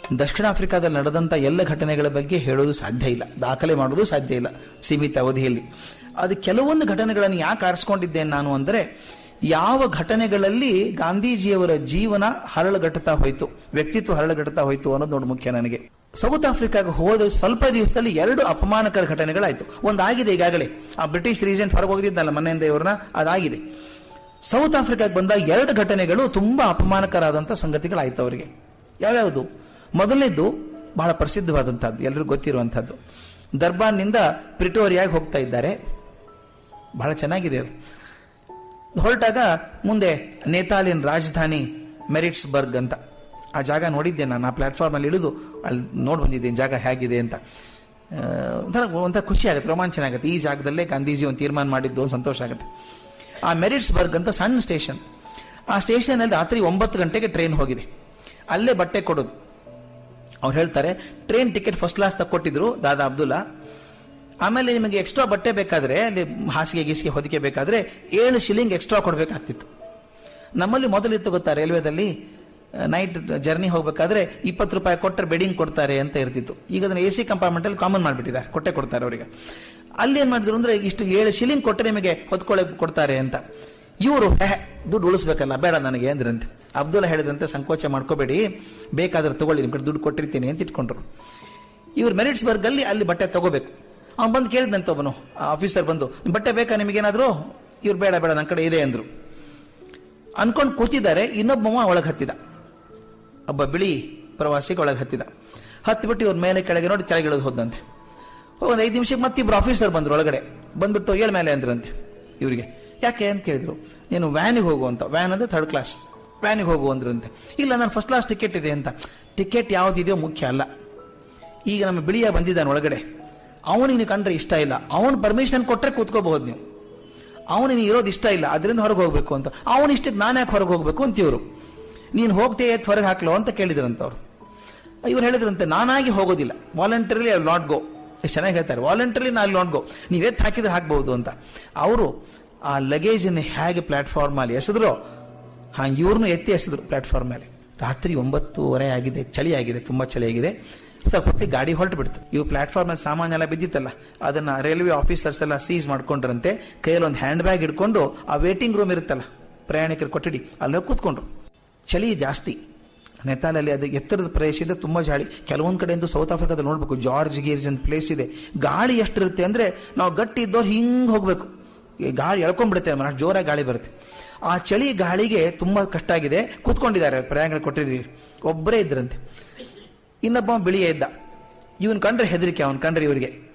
ದಕ್ಷಿಣ ಆಫ್ರಿಕಾದಲ್ಲಿ ನಡೆದಂಥ ಎಲ್ಲ ಘಟನೆಗಳ ಬಗ್ಗೆ ಹೇಳೋದು ಸಾಧ್ಯ ಇಲ್ಲ ದಾಖಲೆ ಮಾಡೋದು ಸಾಧ್ಯ ಇಲ್ಲ ಸೀಮಿತ ಅವಧಿಯಲ್ಲಿ ಅದು ಕೆಲವೊಂದು ಘಟನೆಗಳನ್ನು ಯಾಕೆ ಆರಿಸ್ಕೊಂಡಿದ್ದೇನೆ ನಾನು ಅಂದರೆ ಯಾವ ಘಟನೆಗಳಲ್ಲಿ ಗಾಂಧೀಜಿಯವರ ಜೀವನ ಹರಳುಗಟ್ಟುತ್ತಾ ಹೋಯಿತು ವ್ಯಕ್ತಿತ್ವ ಹರಳುಗಟ್ಟುತ್ತಾ ಹೋಯಿತು ಅನ್ನೋದು ನೋಡಿ ಮುಖ್ಯ ನನಗೆ ಸೌತ್ ಆಫ್ರಿಕಾಗೆ ಹೋದ ಸ್ವಲ್ಪ ದಿವಸದಲ್ಲಿ ಎರಡು ಅಪಮಾನಕರ ಘಟನೆಗಳಾಯಿತು ಒಂದಾಗಿದೆ ಈಗಾಗಲೇ ಆ ಬ್ರಿಟಿಷ್ ರೀಜೆಂಟ್ ಹೊರಗೆ ಹೋಗಿದ್ದಲ್ಲ ಮನೆಯಿಂದ ಇವ್ರನ್ನ ಅದಾಗಿದೆ ಸೌತ್ ಆಫ್ರಿಕಾಗೆ ಬಂದ ಎರಡು ಘಟನೆಗಳು ತುಂಬಾ ಅಪಮಾನಕರಾದಂಥ ಸಂಗತಿಗಳಾಯ್ತು ಅವರಿಗೆ ಯಾವ್ಯಾವುದು ಮೊದಲನೇದು ಬಹಳ ಪ್ರಸಿದ್ಧವಾದಂಥದ್ದು ಎಲ್ಲರಿಗೂ ಗೊತ್ತಿರುವಂಥದ್ದು ದರ್ಬಾರ್ನಿಂದ ಪ್ರಿಟೋರಿಯಾಗಿ ಹೋಗ್ತಾ ಇದ್ದಾರೆ ಬಹಳ ಚೆನ್ನಾಗಿದೆ ಅದು ಹೊರಟಾಗ ಮುಂದೆ ನೇತಾಲಿನ ರಾಜಧಾನಿ ಮೆರಿಟ್ಸ್ಬರ್ಗ್ ಅಂತ ಆ ಜಾಗ ನೋಡಿದ್ದೆ ನಾನು ಆ ಪ್ಲಾಟ್ಫಾರ್ಮಲ್ಲಿ ಇಳಿದು ಅಲ್ಲಿ ನೋಡಿ ಬಂದಿದ್ದೇನೆ ಜಾಗ ಹೇಗಿದೆ ಅಂತ ಆ, ಒಂಥರ ಒಂಥರ ಖುಷಿ ಆಗುತ್ತೆ ರೋಮಾಂಚನ ಆಗುತ್ತೆ ಈ ಜಾಗದಲ್ಲೇ ಗಾಂಧೀಜಿ ಒಂದು ತೀರ್ಮಾನ ಮಾಡಿದ್ದು ಒಂದು ಸಂತೋಷ ಆಗುತ್ತೆ ಆ ಮೆರಿಟ್ಸ್ಬರ್ಗ್ ಅಂತ ಸಣ್ಣ ಸ್ಟೇಷನ್ ಆ ಸ್ಟೇಷನಲ್ಲಿ ರಾತ್ರಿ ಒಂಬತ್ತು ಗಂಟೆಗೆ ಟ್ರೈನ್ ಹೋಗಿದೆ ಅಲ್ಲೇ ಬಟ್ಟೆ ಕೊಡೋದು ಅವ್ರು ಹೇಳ್ತಾರೆ ಟ್ರೈನ್ ಟಿಕೆಟ್ ಫಸ್ಟ್ ಕ್ಲಾಸ್ ತಕ್ಕೊಟ್ಟಿದ್ರು ದಾದಾ ಅಬ್ದುಲ್ಲಾ ಆಮೇಲೆ ನಿಮಗೆ ಎಕ್ಸ್ಟ್ರಾ ಬಟ್ಟೆ ಬೇಕಾದ್ರೆ ಅಲ್ಲಿ ಹಾಸಿಗೆ ಗೀಸಿಗೆ ಹೊದಿಕೆ ಬೇಕಾದ್ರೆ ಏಳು ಶಿಲಿಂಗ್ ಎಕ್ಸ್ಟ್ರಾ ಕೊಡಬೇಕಾಗ್ತಿತ್ತು ನಮ್ಮಲ್ಲಿ ಮೊದಲಿತ್ತು ಗೊತ್ತಾ ರೈಲ್ವೆದಲ್ಲಿ ನೈಟ್ ಜರ್ನಿ ಹೋಗ್ಬೇಕಾದ್ರೆ ಇಪ್ಪತ್ತು ರೂಪಾಯಿ ಕೊಟ್ಟರೆ ಬೆಡಿಂಗ್ ಕೊಡ್ತಾರೆ ಅಂತ ಇರ್ತಿತ್ತು ಈಗ ಅದನ್ನ ಎ ಸಿ ಕಂಪಾರ್ಟ್ಮೆಂಟ್ ಅಲ್ಲಿ ಕಾಮನ್ ಮಾಡಿಬಿಟ್ಟಿದ್ದಾರೆ ಕೊಟ್ಟೆ ಕೊಡ್ತಾರೆ ಅವರಿಗೆ ಅಲ್ಲಿ ಏನ್ ಮಾಡಿದ್ರು ಅಂದ್ರೆ ಇಷ್ಟು ಏಳು ಶಿಲಿಂಗ್ ಕೊಟ್ಟರೆ ನಿಮಗೆ ಹೊತ್ಕೊಳ್ಳೋಕೆ ಕೊಡ್ತಾರೆ ಅಂತ ಇವರು ದುಡ್ಡು ಉಳಿಸ್ಬೇಕಲ್ಲ ಬೇಡ ನನಗೆ ಅಂದ್ರಂತೆ ಅಬ್ದುಲ್ಲಾ ಹೇಳಿದಂತೆ ಸಂಕೋಚ ಮಾಡ್ಕೋಬೇಡಿ ಬೇಕಾದ್ರೆ ತಗೊಳ್ಳಿ ನಿಮ್ ಕಡೆ ದುಡ್ಡು ಕೊಟ್ಟಿರ್ತೀನಿ ಅಂತ ಇಟ್ಕೊಂಡ್ರು ಇವ್ರು ಮೆರಿಟ್ಸ್ಬರ್ಗ್ ಅಲ್ಲಿ ಅಲ್ಲಿ ಬಟ್ಟೆ ತಗೋಬೇಕು ಅವ್ನು ಬಂದು ಕೇಳಿದಂತೆ ಒಬ್ಬನು ಆಫೀಸರ್ ಬಂದು "ನಿಮ್ ಬಟ್ಟೆ ಬೇಕಾ ನಿಮಗೇನಾದ್ರು ಇವ್ರು ಬೇಡ ಬೇಡ ನನ್ನ ಕಡೆ ಇದೆ ಅಂದ್ರು ಅನ್ಕೊಂಡು ಕೂತಿದ್ದಾರೆ ಇನ್ನೊಬ್ಬ ಒಳಗೆ ಹತ್ತಿದ ಒಬ್ಬ ಬಿಳಿ ಪ್ರವಾಸಿಗೆ ಒಳಗೆ ಹತ್ತಿದ ಹತ್ತಿಬಿಟ್ಟು ಇವ್ರ ಮೇಲೆ ಕೆಳಗೆ ನೋಡಿ ಕೆಳಗೆ ಇಳಿದು ಹೋದಂತೆ ಒಂದು ಐದು ನಿಮಿಷಕ್ಕೆ ಮತ್ತಿಬ್ರು ಆಫೀಸರ್ ಬಂದ್ರು ಒಳಗಡೆ ಬಂದ್ಬಿಟ್ಟು ಏಳ್ ಮೇಲೆ ಅಂದ್ರಂತೆ ಇವರಿಗೆ ಯಾಕೆ ಅಂತ ಕೇಳಿದ್ರು ನೀನು ವ್ಯಾನಿಗೆ ಹೋಗು ಅಂತ ವ್ಯಾನ್ ಅಂದ್ರೆ ಥರ್ಡ್ ಕ್ಲಾಸ್ ವ್ಯಾನಿಗೆ ಹೋಗು ಅಂದ್ರಂತೆ ಇಲ್ಲ ನಾನು ಫಸ್ಟ್ ಕ್ಲಾಸ್ ಟಿಕೆಟ್ ಇದೆ ಅಂತ ಟಿಕೆಟ್ ಯಾವ್ದಿದೆಯೋ ಮುಖ್ಯ ಅಲ್ಲ ಈಗ ನಮ್ಮ ಬಿಳಿಯ ಬಂದಿದ್ದಾನೆ ಒಳಗಡೆ ಅವನಿಗೆ ನೀವು ಕಂಡ್ರೆ ಇಷ್ಟ ಇಲ್ಲ ಅವನು ಪರ್ಮಿಷನ್ ಕೊಟ್ಟರೆ ಕೂತ್ಕೋಬಹುದು ನೀವು ಅವನಿಗೆ ಇರೋದು ಇಷ್ಟ ಇಲ್ಲ ಅದರಿಂದ ಹೊರಗೆ ಹೋಗ್ಬೇಕು ಅಂತ ಅವನ ಇಷ್ಟಕ್ಕೆ ನಾನು ಯಾಕೆ ಹೊರಗೆ ಹೋಗ್ಬೇಕು ಅಂತ ಇವರು ನೀನು ಹೋಗ್ತೇ ಎತ್ ಹೊರಗೆ ಹಾಕ್ಲೋ ಅಂತ ಕೇಳಿದ್ರಂತವ್ರು ಇವ್ರು ಹೇಳಿದ್ರಂತೆ ನಾನಾಗಿ ಹೋಗೋದಿಲ್ಲ ವಾಲಂಟರಿಲಿ ಐ ನಾಟ್ ಗೋ ಎಷ್ಟು ಚೆನ್ನಾಗಿ ಹೇಳ್ತಾರೆ ವಾಲಂಟರಿಲಿ ನಾನು ನಾಟ್ ಗೋ ನೀವು ಎತ್ತು ಹಾಕಿದ್ರೆ ಹಾಕ್ಬಹುದು ಅಂತ ಅವರು ಆ ಲಗೇಜನ್ನು ಹೇಗೆ ಪ್ಲಾಟ್ಫಾರ್ಮ್ ಅಲ್ಲಿ ಎಸೆದ್ರು ಹಾಗೆ ಇವ್ರನ್ನೂ ಎತ್ತಿ ಎಸೆದ್ರು ಪ್ಲಾಟ್ಫಾರ್ಮ್ ಮೇಲೆ ರಾತ್ರಿ ಒಂಬತ್ತುವರೆ ಆಗಿದೆ ಚಳಿ ಆಗಿದೆ ತುಂಬಾ ಚಳಿ ಆಗಿದೆ ಸ್ವಲ್ಪ ಹೊತ್ತಿಗೆ ಗಾಡಿ ಹೊರಟು ಬಿಡ್ತು ಇವು ಪ್ಲಾಟ್ಫಾರ್ಮ್ ಅಲ್ಲಿ ಸಾಮಾನು ಎಲ್ಲ ಬಿದ್ದಿತ್ತಲ್ಲ ಅದನ್ನ ರೈಲ್ವೆ ಆಫೀಸರ್ಸ್ ಎಲ್ಲ ಸೀಸ್ ಮಾಡ್ಕೊಂಡ್ರಂತೆ ಕೈಯಲ್ಲಿ ಒಂದು ಹ್ಯಾಂಡ್ ಬ್ಯಾಗ್ ಇಟ್ಕೊಂಡು ಆ ವೇಟಿಂಗ್ ರೂಮ್ ಇರುತ್ತಲ್ಲ ಪ್ರಯಾಣಿಕರ ಕೊಠಡಿ ಅಲ್ಲಿ ಹೋಗಿ ಕೂತ್ಕೊಂಡ್ರು ಚಳಿ ಜಾಸ್ತಿ ನೆತಾಲಲ್ಲಿ ಅದು ಎತ್ತರದ ಪ್ರದೇಶ ಇದೆ ತುಂಬಾ ಗಾಳಿ ಕೆಲವೊಂದು ಕಡೆಯಿಂದ ಸೌತ್ ಆಫ್ರಿಕಾದಲ್ಲಿ ನೋಡ್ಬೇಕು ಜಾರ್ಜ್ ಗೀರ್ಜ್ ಅಂತ ಪ್ಲೇಸ್ ಇದೆ ಗಾಳಿ ಎಷ್ಟಿರುತ್ತೆ ಅಂದ್ರೆ ನಾವು ಗಟ್ಟಿ ಇದ್ದವ್ರು ಹಿಂಗ್ ಹೋಗ್ಬೇಕು ಈ ಗಾಳಿ ಎಳ್ಕೊಂಡ್ಬಿಡುತ್ತೆ ಅಷ್ಟು ಜೋರಾಗಿ ಗಾಳಿ ಬರುತ್ತೆ ಆ ಚಳಿ ಗಾಳಿಗೆ ತುಂಬಾ ಕಷ್ಟ ಆಗಿದೆ ಕೂತ್ಕೊಂಡಿದ್ದಾರೆ ಪ್ರಯಾಣ ಕೊಟ್ಟಿರಿ ಒಬ್ಬರೇ ಇದ್ರಂತೆ ಇನ್ನೊಬ್ಬ ಬಿಳಿಯ ಇದ್ದ ಇವನ್ ಕಂಡ್ರೆ ಹೆದರಿಕೆ ಅವನ್ ಕಂಡ್ರೆ ಇವರಿಗೆ